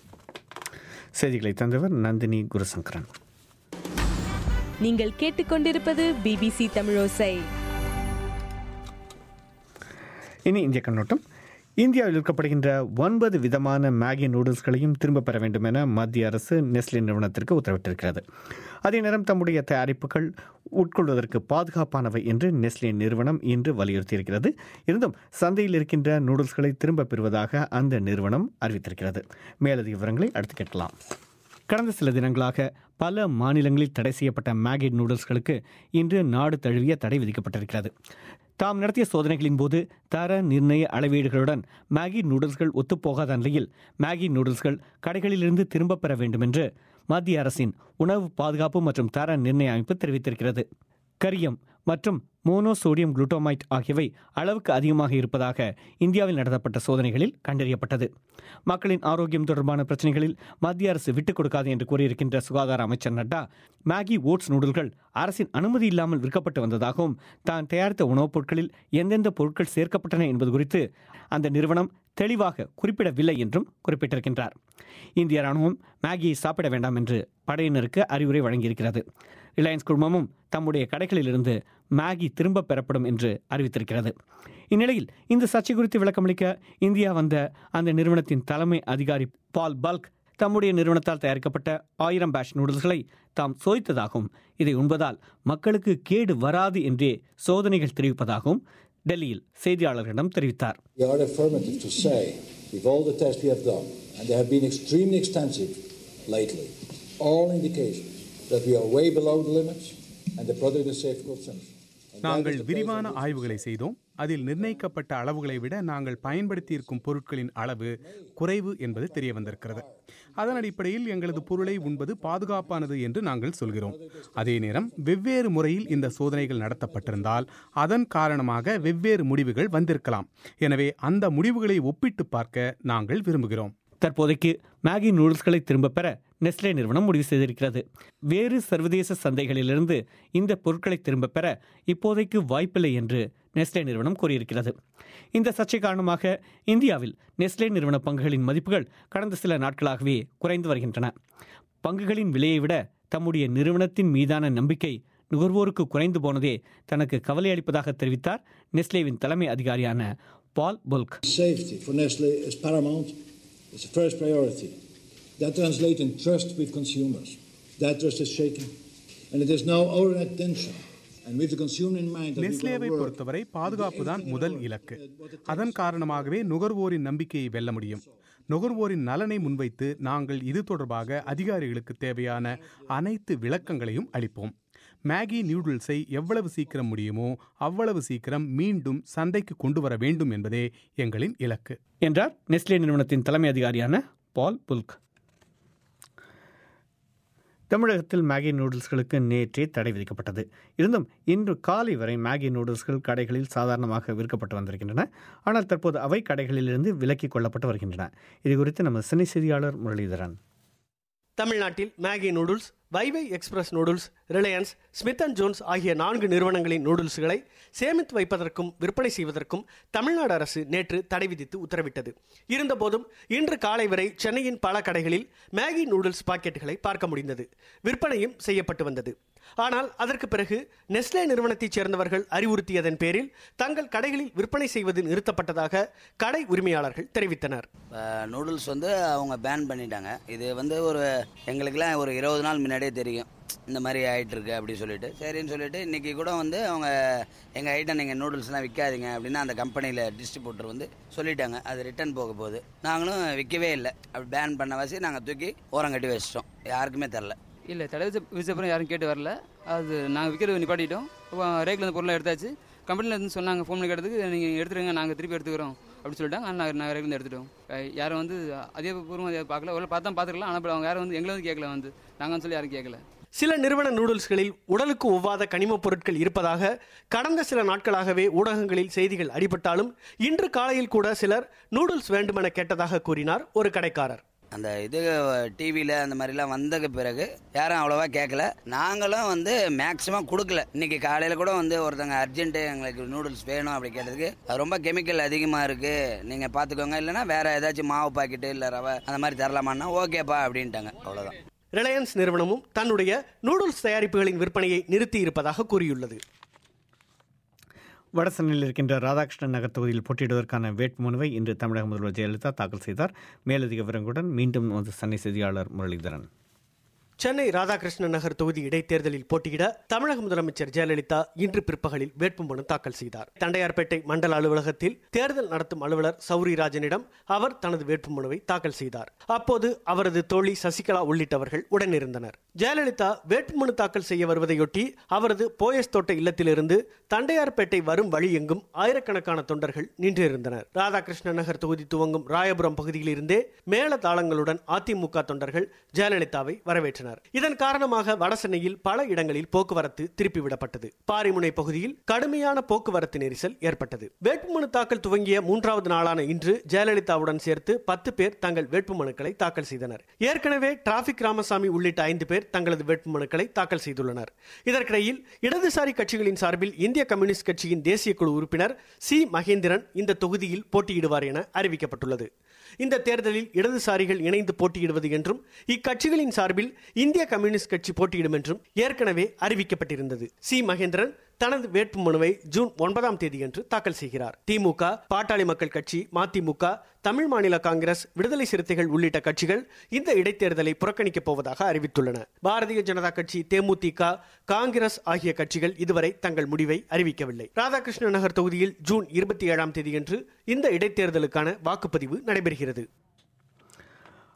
செய்திகளை தந்தவர் நந்தினி குருசங்கரன் நீங்கள் கேட்டுக்கொண்டிருப்பது பிபிசி தமிழோசை இனி இந்திய கண்ணோட்டம் இந்தியாவில் விற்கப்படுகின்ற ஒன்பது விதமான மேகி நூடுல்ஸ்களையும் திரும்பப் பெற வேண்டும் என மத்திய அரசு நெஸ்லே நிறுவனத்திற்கு உத்தரவிட்டிருக்கிறது அதே நேரம் தம்முடைய தயாரிப்புகள் உட்கொள்வதற்கு பாதுகாப்பானவை என்று நெஸ்லே நிறுவனம் இன்று வலியுறுத்தியிருக்கிறது இருந்தும் சந்தையில் இருக்கின்ற நூடுல்ஸ்களை திரும்பப் பெறுவதாக அந்த நிறுவனம் அறிவித்திருக்கிறது மேலதிக விவரங்களை அடுத்து கேட்கலாம் கடந்த சில தினங்களாக பல மாநிலங்களில் தடை செய்யப்பட்ட மேகி நூடுல்ஸ்களுக்கு இன்று நாடு தழுவிய தடை விதிக்கப்பட்டிருக்கிறது தாம் நடத்திய சோதனைகளின் போது தர நிர்ணய அளவீடுகளுடன் மேகி நூடுல்ஸ்கள் ஒத்துப்போகாத நிலையில் மேகி நூடுல்ஸ்கள் கடைகளிலிருந்து திரும்பப் பெற வேண்டும் என்று மத்திய அரசின் உணவு பாதுகாப்பு மற்றும் தர நிர்ணய அமைப்பு தெரிவித்திருக்கிறது கரியம் மற்றும் மோனோசோடியம் குளுட்டோமைட் ஆகியவை அளவுக்கு அதிகமாக இருப்பதாக இந்தியாவில் நடத்தப்பட்ட சோதனைகளில் கண்டறியப்பட்டது மக்களின் ஆரோக்கியம் தொடர்பான பிரச்சனைகளில் மத்திய அரசு விட்டுக் கொடுக்காது என்று கூறியிருக்கின்ற சுகாதார அமைச்சர் நட்டா மேகி ஓட்ஸ் நூடுல்கள் அரசின் அனுமதி இல்லாமல் விற்கப்பட்டு வந்ததாகவும் தான் தயாரித்த உணவுப் பொருட்களில் எந்தெந்த பொருட்கள் சேர்க்கப்பட்டன என்பது குறித்து அந்த நிறுவனம் தெளிவாக குறிப்பிடவில்லை என்றும் குறிப்பிட்டிருக்கின்றார் இந்திய ராணுவம் மேகியை சாப்பிட வேண்டாம் என்று படையினருக்கு அறிவுரை வழங்கியிருக்கிறது ரிலையன்ஸ் குழுமமும் தம்முடைய கடைகளிலிருந்து மேகி திரும்பப் பெறப்படும் என்று அறிவித்திருக்கிறது இந்நிலையில் இந்த சர்ச்சை குறித்து விளக்கமளிக்க இந்தியா வந்த அந்த நிறுவனத்தின் தலைமை அதிகாரி பால் பல்க் தம்முடைய நிறுவனத்தால் தயாரிக்கப்பட்ட ஆயிரம் பேஷ் நூடுல்ஸ்களை தாம் சோதித்ததாகவும் இதை உண்பதால் மக்களுக்கு கேடு வராது என்றே சோதனைகள் தெரிவிப்பதாகவும் டெல்லியில் செய்தியாளர்களிடம் தெரிவித்தார் We are affirmative to say, with all the tests we have done, and they have been extremely extensive, lately. All indications that we are way below the limits and the product is safe consumption. And that நாங்கள் is the place விரிவான on which ஆய்வுகளை செய்தோம் அதில் நிர்ணயிக்கப்பட்ட அளவுகளை விட நாங்கள் பயன்படுத்தியிருக்கும் பொருட்களின் அளவு குறைவு என்பது தெரிய வந்திருக்கிறது அதன் அடிப்படையில் எங்களது பொருளை உண்பது பாதுகாப்பானது என்று நாங்கள் சொல்கிறோம் அதே நேரம் வெவ்வேறு முறையில் இந்த சோதனைகள் நடத்தப்பட்டிருந்தால் அதன் காரணமாக வெவ்வேறு முடிவுகள் வந்திருக்கலாம் எனவே அந்த முடிவுகளை ஒப்பிட்டு பார்க்க நாங்கள் விரும்புகிறோம் தற்போதைக்கு மேகி நூடுல்ஸ்களை திரும்பப் பெற நெஸ்லே நிறுவனம் முடிவு செய்திருக்கிறது வேறு சர்வதேச சந்தைகளிலிருந்து இந்த பொருட்களை திரும்பப் பெற இப்போதைக்கு வாய்ப்பில்லை என்று நெஸ்லே நிறுவனம் கூறியிருக்கிறது இந்த சர்ச்சை காரணமாக இந்தியாவில் நெஸ்லே நிறுவன பங்குகளின் மதிப்புகள் கடந்த சில நாட்களாகவே குறைந்து வருகின்றன பங்குகளின் விலையை விட தம்முடைய நிறுவனத்தின் மீதான நம்பிக்கை நுகர்வோருக்கு குறைந்து போனதே தனக்கு கவலை அளிப்பதாக தெரிவித்தார் நெஸ்லேவின் தலைமை அதிகாரியான பால் புல்க் Safety for Nestle is paramount. It's the first priority. That translates in trust with consumers. That trust is shaken. And it is now our intention, and with the consumer in mind, that we நெஸ்லேவை will work பொறுத்தவரை பாதுகாப்பு தான் முதல் இலக்கு அதன் காரணமாகவே நுகர்வோரின் நம்பிக்கையை வெல்ல முடியும் நுகர்வோரின் நலனை முன்வைத்து நாங்கள் இது தொடர்பாக அதிகாரிகளுக்கு தேவையான அனைத்து விளக்கங்களையும் அளிப்போம் மேகி நியூடுல்ஸை எவ்வளவு சீக்கிரம் முடியுமோ அவ்வளவு சீக்கிரம் மீண்டும் சந்தைக்கு கொண்டு வர வேண்டும் என்பதே எங்களின் இலக்கு என்றார் நெஸ்லே நிறுவனத்தின் தலைமை அதிகாரியான பால் புல்க் தமிழகத்தில் மேகி நூடுல்ஸ்களுக்கு நேற்றே தடை விதிக்கப்பட்டது இருந்தும் இன்று காலை வரை மேகி நூடுல்ஸ்கள் கடைகளில் சாதாரணமாக விற்கப்பட்டு வந்திருக்கின்றன ஆனால் தற்போது அவை கடைகளிலிருந்து விலக்கிக் கொள்ளப்பட்டு வருகின்றன இது குறித்து நமது சினை செய்தியாளர் முரளிதரன் தமிழ்நாட்டில் Maggi noodles Wai Wai express noodles Reliance Smith and Jones ஆகிய நான்கு நிறுவனங்களின் நூடுல்ஸ்களை சேமித்து வைப்பதற்கும் விற்பனை செய்வதற்கும் தமிழ்நாடு அரசு நேற்று தடை விதித்து உத்தரவிட்டது இருந்தபோதும் இன்று காலை வரை சென்னையின் பல கடைகளில் மேகி நூடுல்ஸ் பாக்கெட்டுகளை பார்க்க முடிந்தது விற்பனையும் செய்யப்பட்டு வந்தது ஆனால் அதற்கு பிறகு நெஸ்லே நிறுவனத்தைச் சேர்ந்தவர்கள் அறிவுறுத்தியதன் பேரில் தங்கள் கடைகளில் விற்பனை செய்வது நிறுத்தப்பட்டதாக கடை உரிமையாளர்கள் தெரிவித்தனர் நூடுல்ஸ் வந்து அவங்க பேன் பண்ணிட்டாங்க இது வந்து ஒரு எங்களுக்கெல்லாம் ஒரு இருபது நாள் முன்னாடியே தெரியும் இந்த மாதிரி ஆயிட்டு இருக்கு அப்படின்னு சொல்லிட்டு சரின்னு சொல்லிட்டு இன்னைக்கு கூட வந்து அவங்க எங்கள் ஐட்டம் நீங்கள் நூடுல்ஸ்லாம் விற்காதீங்க அப்படின்னு அந்த கம்பெனியில் டிஸ்ட்ரிபியூட்டர் வந்து சொல்லிட்டாங்க அது ரிட்டர்ன் போக போகுது நாங்களும் விற்கவே இல்லை அப்படி பேன் பண்ண வாசி நாங்கள் தூக்கி ஓரம் கட்டி வச்சிட்டோம் யாருக்குமே தரல இல்லை தடை வச்ச விசப்புறம் யாரும் கேட்டு வரல அது நாங்கள் விற்கிறது நிப்பாட்டிட்டோம் இப்போ ரேக்கில் இந்த பொருளை எடுத்தாச்சு கம்பெனியில் இருந்து சொன்னாங்க ஃபோன் பண்ணி கேட்டதுக்கு நீங்கள் எடுத்துருங்க நாங்கள் திருப்பி எடுத்துக்கிறோம் அப்படின்னு சொல்லிட்டாங்க ஆனால் நாங்கள் நாங்கள் ரேக்கில் எடுத்துட்டோம் அஹ் யாரும் வந்து அதே பூர்வம் அதை பார்க்கல ஒரு பார்த்தா பார்த்துக்கலாம் ஆனால் அவங்க யாரும் வந்து எங்களை வந்து கேட்கல வந்து நாங்கள் சொல்லி யாரும் கேட்கல சில நிறுவன நூடுல்ஸ்களில் உடலுக்கு ஒவ்வாத கனிமப் பொருட்கள் இருப்பதாக கடந்த சில நாட்களாகவே ஊடகங்களில் செய்திகள் அடிபட்டாலும் இன்று காலையில் கூட சிலர் நூடுல்ஸ் வேண்டுமென கேட்டதாக கூறினார் ஒரு கடைக்காரர் அந்த இது டிவியில் அந்த மாதிரிலாம் வந்ததுக்கு பிறகு யாரும் அவ்வளோவா கேட்கல நாங்களும் வந்து மேக்ஸிமம் கொடுக்கல இன்னைக்கு காலையில் கூட வந்து ஒருத்தங்க அர்ஜென்ட்டு எங்களுக்கு நூடுல்ஸ் வேணும் அப்படி கேட்டதுக்கு அது ரொம்ப கெமிக்கல் அதிகமாக இருக்குது நீங்கள் பார்த்துக்கோங்க இல்லைன்னா வேற ஏதாச்சும் மாவு பாக்கெட்டு இல்லை ரவை அந்த மாதிரி தரலாமான்னா ஓகேப்பா அப்படின்ட்டாங்க அவ்வளோதான் ரிலையன்ஸ் நிறுவனமும் தன்னுடைய நூடுல்ஸ் தயாரிப்புகளின் விற்பனையை நிறுத்தி இருப்பதாக கூறியுள்ளது வடசென்னையில் இருக்கின்ற ராதாகிருஷ்ணன் நகர் தொகுதியில் போட்டியிடுவதற்கான வேட்புமனுவை இன்று தமிழக முதல்வர் ஜெயலலிதா தாக்கல் செய்தார் மேலதிக விவரங்களுடன் மீண்டும் நமது சென்னை செய்தியாளர் முரளிதரன் சென்னை ராதாகிருஷ்ணன் நகர் தொகுதி இடைத்தேர்தலில் போட்டியிட தமிழக முதலமைச்சர் ஜெயலலிதா இன்று பிற்பகலில் வேட்புமனு தாக்கல் செய்தார் தண்டையார்பேட்டை மண்டல அலுவலகத்தில் தேர்தல் நடத்தும் அலுவலர் சௌரிராஜனிடம் அவர் தனது வேட்புமனுவை தாக்கல் செய்தார் அப்போது அவரது தோழி சசிகலா உள்ளிட்டவர்கள் உடனிருந்தனர் ஜெயலலிதா வேட்புமனு தாக்கல் செய்ய வருவதையொட்டி அவரது போயஸ் தோட்ட இல்லத்திலிருந்து தண்டையார்பேட்டை வரும் வழி எங்கும் ஆயிரக்கணக்கான தொண்டர்கள் நின்றிருந்தனர் ராதாகிருஷ்ணன் நகர் தொகுதி துவங்கும் ராயபுரம் பகுதியில் இருந்தே மேள தாளங்களுடன் அதிமுக தொண்டர்கள் ஜெயலலிதாவை வரவேற்றனர் இதன் காரணமாக வடசென்னையில் பல இடங்களில் போக்குவரத்து திருப்பிவிடப்பட்டது பாரிமுனை பகுதியில் கடுமையான போக்குவரத்து நெரிசல் ஏற்பட்டது வேட்புமனு தாக்கல் துவங்கிய மூன்றாவது நாளான இன்று ஜெயலலிதாவுடன் சேர்த்து பத்து பேர் தங்கள் வேட்புமனுக்களை தாக்கல் செய்தனர் ஏற்கனவே டிராபிக் ராமசாமி உள்ளிட்ட ஐந்து பேர் தங்களது வேட்புமனுக்களை தாக்கல் செய்துள்ளனர் இதற்கிடையில் இடதுசாரி கட்சிகளின் சார்பில் இந்திய கம்யூனிஸ்ட் கட்சியின் தேசிய குழு உறுப்பினர் சி மகேந்திரன் இந்த தொகுதியில் போட்டியிடுவார் என அறிவிக்கப்பட்டுள்ளது இந்த தேர்தலில் இடதுசாரிகள் இணைந்து போட்டியிடுவது என்றும் இக்கட்சிகளின் சார்பில் இந்திய கம்யூனிஸ்ட் கட்சி போட்டியிடும் என்றும் ஏற்கனவே அறிவிக்கப்பட்டிருந்தது சி மகேந்திரன் தனது வேட்புமனுவை ஜூன் ஒன்பதாம் தேதியன்று தாக்கல் செய்கிறார் திமுக பாட்டாளி மக்கள் கட்சி மதிமுக தமிழ் மாநில காங்கிரஸ் விடுதலை சிறுத்தைகள் உள்ளிட்ட கட்சிகள் இந்த இடைத்தேர்தலை புறக்கணிக்கப் போவதாக அறிவித்துள்ளன பாரதிய ஜனதா கட்சி தேமுதிக காங்கிரஸ் ஆகிய கட்சிகள் இதுவரை தங்கள் முடிவை அறிவிக்கவில்லை ராதாகிருஷ்ண நகர் தொகுதியில் ஜூன் இருபத்தி ஏழாம் தேதியன்று இந்த இடைத்தேர்தலுக்கான வாக்குப்பதிவு நடைபெறுகிறது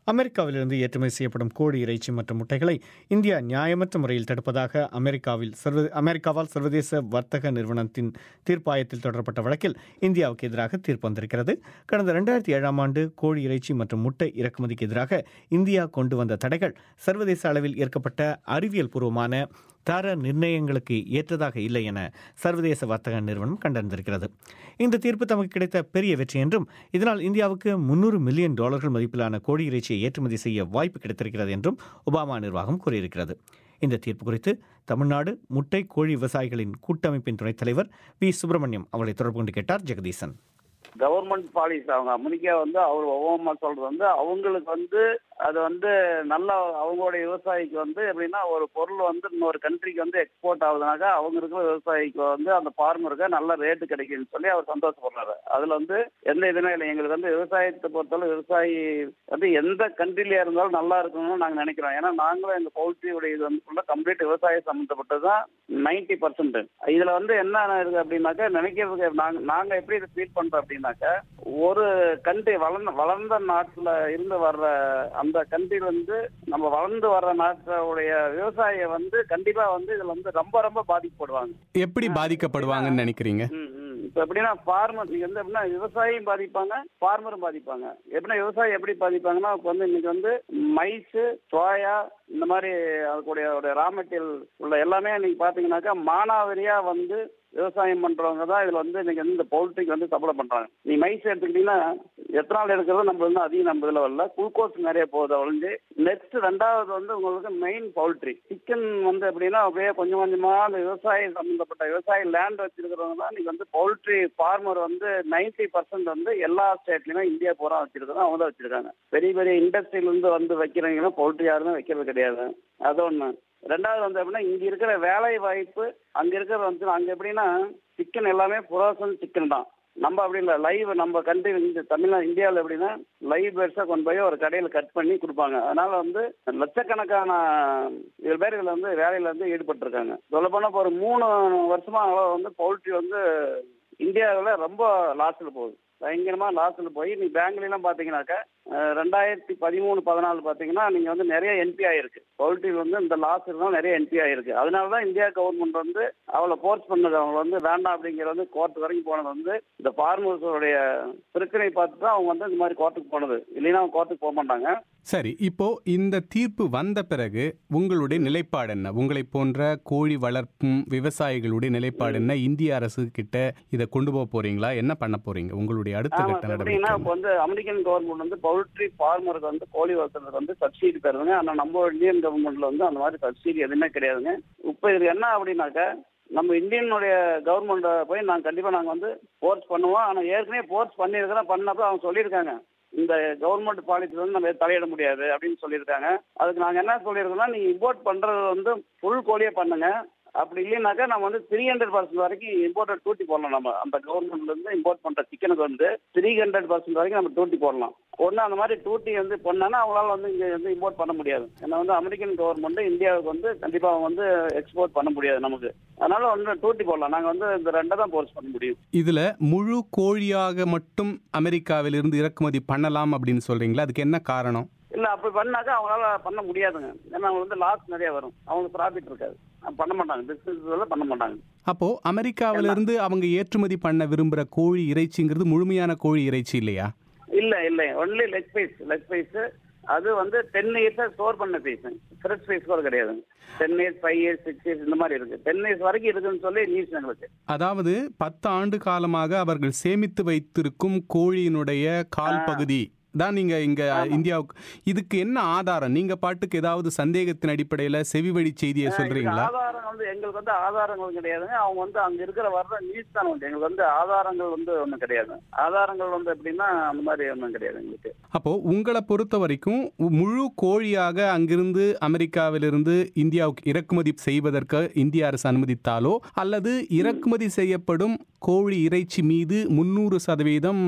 அமெரிக்காவிலிருந்து ஏற்றுமதி செய்யப்படும் கோழி இறைச்சி மற்றும் முட்டைகளை இந்தியா நியாயமற்ற முறையில் தடுப்பதாக அமெரிக்காவில் சர்வ அமெரிக்காவால் சர்வதேச வர்த்தக நிறுவனத்தின் தீர்ப்பாயத்தில் தொடரப்பட்ட வழக்கில் இந்தியாவுக்கு எதிராக தீர்ப்பு வந்திருக்கிறது கடந்த ரெண்டாயிரத்தி ஏழாம் ஆண்டு கோழி இறைச்சி மற்றும் முட்டை இறக்குமதிக்கு எதிராக இந்தியா கொண்டு வந்த தடைகள் சர்வதேச அளவில் ஏற்கப்பட்ட அறிவியல் பூர்வமான தர நிர்ணயங்களுக்கு ஏற்றதாக இல்லை என சர்வதேச வர்த்தக நிறுவனம் கண்டறிந்திருக்கிறது இந்த தீர்ப்பு தமக்கு கிடைத்த பெரிய வெற்றி என்றும் இதனால் இந்தியாவுக்கு முன்னூறு மில்லியன் டாலர்கள் மதிப்பிலான கோழி இறைச்சியை ஏற்றுமதி செய்ய வாய்ப்பு கிடைத்திருக்கிறது என்றும் ஒபாமா நிர்வாகம் கூறியிருக்கிறது இந்த தீர்ப்பு குறித்து தமிழ்நாடு முட்டை கோழி விவசாயிகளின் கூட்டமைப்பின் துணைத் தலைவர் வி சுப்பிரமணியம் அவளை தொடர்பு கொண்டு கேட்டார் ஜெகதீசன் கவர்மெண்ட் பாலிசி அவங்க அமெரிக்கா வந்து அவர் ஒவ்வொரு சொல்றது வந்து அவங்களுக்கு வந்து அது வந்து நல்ல அவங்களுடைய விவசாயிக்கு வந்து எப்படின்னா ஒரு பொருள் வந்து இன்னொரு கண்ட்ரிக்கு வந்து எக்ஸ்போர்ட் ஆகுதுனாக்கா அவங்க இருக்கிற விவசாயிக்கு வந்து அந்த ஃபார்மருக்கு நல்ல ரேட்டு கிடைக்குன்னு சொல்லி அவர் சந்தோஷப்படுறாரு அதுல வந்து எந்த இதுவுமே இல்லை எங்களுக்கு வந்து விவசாயத்தை பொறுத்தவரை விவசாயி வந்து எந்த கண்ட்ரில இருந்தாலும் நல்லா இருக்கணும்னு நாங்க நினைக்கிறோம் ஏன்னா நாங்களும் எங்க பவுல்ட்ரியோட இது வந்து ஃபுல்லா கம்ப்ளீட் விவசாயம் சம்மந்தப்பட்டது தான் நைன்டி பர்சன்ட் இதுல வந்து என்ன இருக்கு அப்படின்னாக்கா நினைக்கிறதுக்கு நாங்க நாங்க எப்படி இதை ஃபீல் பண்றோம் அப்படின்னாக்கா ஒரு கண்ட்ரி வளர்ந்த வளர்ந்த நாட்டுல இருந்து வர்ற அந்த கண்ட்ரில வந்து நம்ம வளர்ந்து வர்ற நாட்டுடைய விவசாயிய வந்து கண்டிப்பா வந்து இதுல வந்து ரொம்ப ரொம்ப பாதிக்கப்படுவாங்க எப்படி பாதிக்கப்படுவாங்கன்னு நினைக்கிறீங்க ம், ம். இப்ப எப்படின்னா ஃபார்மர் நீங்க வந்து எப்படின்னா விவசாயியும் பாதிப்பாங்க ஃபார்மரும் பாதிப்பாங்க எப்படின்னா விவசாயி எப்படி பாதிப்பாங்கன்னா இப்ப வந்து இன்னைக்கு வந்து மைஸ் சோயா இந்த மாதிரி அதுக்கூடிய ரா மெட்டீரியல் உள்ள எல்லாமே நீங்க பாத்தீங்கன்னாக்கா மானாவரியா வந்து விவசாயம் பண்றவங்க தான் இதுல வந்து இன்னைக்கு வந்து இந்த பவுல்ட்ரிக்கு வந்து சப்ளை பண்றாங்க நீ மைஸ் எடுத்துக்கிட்டீங்கன்னா எத்தனால் எடுக்கிறது நம்ம வந்து அதிகம் நம்ம இதுல வரல குளுக்கோஸ் நிறைய போகுது ஒழிஞ்சு நெக்ஸ்ட் ரெண்டாவது வந்து உங்களுக்கு மெயின் பவுல்ட்ரி சிக்கன் வந்து எப்படின்னா அப்படியே கொஞ்சம் கொஞ்சமா அந்த விவசாயம் சம்பந்தப்பட்ட விவசாய லேண்ட் வச்சிருக்கிறவங்க தான் இன்னைக்கு வந்து பவுல்ட்ரி ஃபார்மர் வந்து நைன்டி பர்சன்ட் வந்து எல்லா ஸ்டேட்லயுமே இந்தியா பூரா வச்சிருக்கிறோம் அவங்க தான் வச்சிருக்காங்க பெரிய பெரிய இண்டஸ்ட்ரியில இருந்து வந்து வைக்கிறவங்க பவுல்ட்ரி யாருமே வைக்கிறது கிடையாது அது ஒண்ணு ரெண்டாவது வந்து எப்படின்னா இங்க இருக்கிற வேலை வாய்ப்பு அங்க இருக்கிற வந்து அங்க எப்படின்னா சிக்கன் எல்லாமே புரோசன் சிக்கன் தான் நம்ம அப்படி இல்லை லைவ் நம்ம கண்ட்ரி இந்த தமிழ்நாடு இந்தியாவில் எப்படின்னா லைவ் பேர்ஸா கொண்டு போய் ஒரு கடையில் கட் பண்ணி கொடுப்பாங்க அதனால வந்து லட்சக்கணக்கான ஏழு பேர் இதுல வந்து வேலையில வந்து ஈடுபட்டிருக்காங்க சொல்ல போனா இப்போ ஒரு மூணு வருஷமா வந்து பவுல்ட்ரி வந்து இந்தியாவில் ரொம்ப லாஸ்ல போகுது பயங்கரமா லாஸ்ல போய் நீ பேங்க்ல எல்லாம் பாத்தீங்கன்னாக்கா அஹ், ரெண்டாயிரத்தி பதிமூணு பதினாலு பாத்தீங்கன்னா நீங்க வந்து நிறைய என்பி ஆயிருக்கு பவுல்ட்ரி வந்து இந்த லாஸ் இருந்தால் நிறைய என்பி ஆயிருக்கு அதனாலதான் இந்தியா கவர்மெண்ட் வந்து அவளை ஃபோர்ஸ் பண்ணது அவங்க வந்து வேண்டாம் அப்படிங்கிற வந்து கோர்ட் வரைக்கும் போனது வந்து இந்த ஃபார்மர்ஸோடைய பிரச்சனை பார்த்து தான் அவங்க வந்து இந்த மாதிரி கோர்ட்டுக்கு போனது இல்லைன்னா அவங்க கோர்ட்டுக்கு போக மாட்டாங்க சரி இப்போ இந்த தீர்ப்பு வந்த பிறகு உங்களுடைய நிலைப்பாடு என்ன உங்களை போன்ற கோழி வளர்ப்பும் விவசாயிகளுடைய நிலைப்பாடு என்ன இந்திய அரசு கிட்ட இதை கொண்டு போக போறீங்களா என்ன பண்ண போறீங்க உங்களுடைய அடுத்த ஆமா கட்ட சார். நடவடிக்கை எப்படின்னா இப்போ வந்து அமெரிக்கன் கவர்மெண்ட் வந்து பவுல்ட்ரி ஃபார்மருக்கு வந்து கோழி வளர்த்துறதுக்கு வந்து சப்சிடி தருதுங்க ஆனா நம்ம இந்தியன் கவர்மெண்ட்ல வந்து அந்த மாதிரி சப்சிடி எதுவுமே கிடையாதுங்க இப்போ இது என்ன அப்படின்னாக்கா நம்ம இந்தியனுடைய கவர்மெண்ட்டை போய் நாங்கள் கண்டிப்பா நாங்க வந்து ஃபோர்ஸ் பண்ணுவோம் ஆனா ஏற்கனவே ஃபோர்ஸ் பண்ணியிருக்கிறோம் பண்ணப்போ அவங்க சொல்லியிருக்காங்க இந்த கவர்மெண்ட் பாலிசி வந்து நம்ம தலையிட முடியாது அப்படின்னு சொல்லியிருக்காங்க அதுக்கு நாங்க என்ன சொல்லியிருக்கோம்னா நீங்க இம்போர்ட் பண்றது வந்து ஃபுல் கோழியே பண்ணுங்க அப்படி இல்லைனாக்கா நம்ம வந்து த்ரீ ஹண்ட்ரட் பர்சன்ட் வரைக்கும் இம்போர்ட்டட் டூட்டி போடலாம் நம்ம அந்த கவர்மெண்ட்ல இருந்து இம்போர்ட் பண்ற சிக்கனுக்கு வந்து த்ரீ ஹண்ட்ரட் பர்சன்ட் வரைக்கும் நம்ம டூட்டி போடலாம் ஒண்ணு அந்த மாதிரி டூட்டி வந்து பண்ணானா அவங்களால வந்து இங்க வந்து இம்போர்ட் பண்ண முடியாது ஏன்னா வந்து அமெரிக்கன் கவர்மெண்ட் இந்தியாவுக்கு வந்து கண்டிப்பா அவங்க வந்து எக்ஸ்போர்ட் பண்ண முடியாது நமக்கு அதனால வந்து டூட்டி போடலாம் நாங்க வந்து இந்த ரெண்டை தான் போர்ஸ் பண்ண முடியும் இதுல முழு கோழியாக மட்டும் அமெரிக்காவிலிருந்து இறக்குமதி பண்ணலாம் அப்படின்னு சொல்றீங்களா அதுக்கு என்ன காரணம் இல்ல அப்படி பண்ணாக்கா அவங்களால பண்ண முடியாதுங்க ஏன்னா அவங்க வந்து லாஸ் நிறைய வரும் அவங்களுக்கு ப்ராஃபிட் இருக்காது அவங்க பண்ண மாட்டாங்க பிசினஸ் பண்ண மாட்டாங்க அப்போ அமெரிக்காவிலிருந்து அவங்க ஏற்றுமதி பண்ண விரும்புற கோழி இறைச்சிங்கிறது முழுமையான கோழி இறைச்சி இல்லையா இல்ல இல்ல only leg piece leg piece அது வந்து டென் இயர்ஸா ஸ்டோர் பண்ண பீஸ் ஃப்ரெஷ் பீஸ் கூட கிடையாது ten years five years six years இந்த மாதிரி இருக்கு டென் இயர்ஸ் வரைக்கும் இருக்குன்னு சொல்லி நியூஸ் எங்களுக்கு அதாவது பத்து ஆண்டு காலமாக அவர்கள் சேமித்து வைத்திருக்கும் கோழியினுடைய கால் பகுதி தான் நீங்க இங்க இந்தியாவுக்கு இதுக்கு என்ன ஆதாரம் நீங்க பாட்டுக்கு ஏதாவது சந்தேகத்தின் அடிப்படையில செவிவழி செய்தியை சொல்றீங்களா ஆதாரம் வந்து எங்களுக்கு வந்து ஆதாரங்கள் கிடையாதுங்க அவங்க வந்து அங்க இருக்கிற வர்ற நியூஸ் தான் வந்து எங்களுக்கு வந்து ஆதாரங்கள் வந்து ஒண்ணும் கிடையாது ஆதாரங்கள் வந்து எப்படின்னா அந்த மாதிரி ஒன்றும் கிடையாது எங்களுக்கு அப்போ உங்களை பொறுத்த வரைக்கும் முழு கோழியாக அங்கிருந்து அமெரிக்காவிலிருந்து இந்தியாவுக்கு இறக்குமதி செய்வதற்கு இந்திய அரசு அனுமதித்தாலோ அல்லது இறக்குமதி செய்யப்படும் கோழி இறைச்சி மீது முன்னூறு சதவீதம்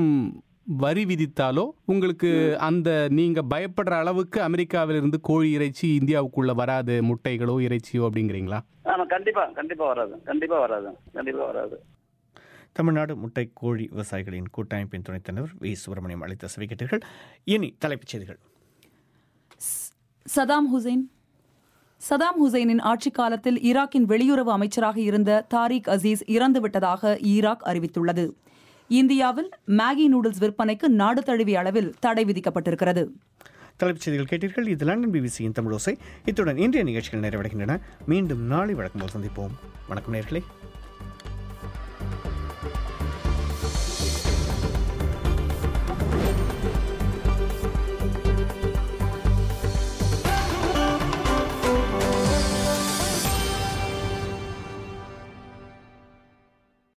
வரி விதித்தாலோ உங்களுக்கு அந்த நீங்க பயப்படுற அளவுக்கு அமெரிக்காவிலிருந்து கோழி இறைச்சி இந்தியாவுக்குள்ள வராது முட்டைகளோ இறைச்சியோ அப்படிங்கிறீங்களா ஆமா கண்டிப்பா கண்டிப்பா வராது கண்டிப்பா வராது கண்டிப்பா வராது தமிழ்நாடு முட்டை கோழி விவசாயிகளின் கூட்டமைப்பின் துணைத் தலைவர் வி சுப்பிரமணியம் அளித்த செவிக்கட்டீர்கள் இனி தலைப்புச் செய்திகள் சதாம் ஹுசைன் சதாம் ஹுசைனின் ஆட்சிக் காலத்தில் ஈராக்கின் வெளியுறவு அமைச்சராக இருந்த தாரிக் அசீஸ் இறந்துவிட்டதாக ஈராக் அறிவித்துள்ளது இந்தியாவில் மேகி நூடுல்ஸ் விற்பனைக்கு நாடு தழுவிய அளவில் தடை விதிக்கப்பட்டிருக்கிறது தலைப்புச் செய்திகள் கேட்டீர்கள் இது லண்டன் பிபிசியின் தமிழோசை இத்துடன் இன்றைய நிகழ்ச்சிகள் நிறைவடைகின்றன மீண்டும் நாளை வழக்கம் போல் சந்திப்போம் வணக்கம் நேர்களே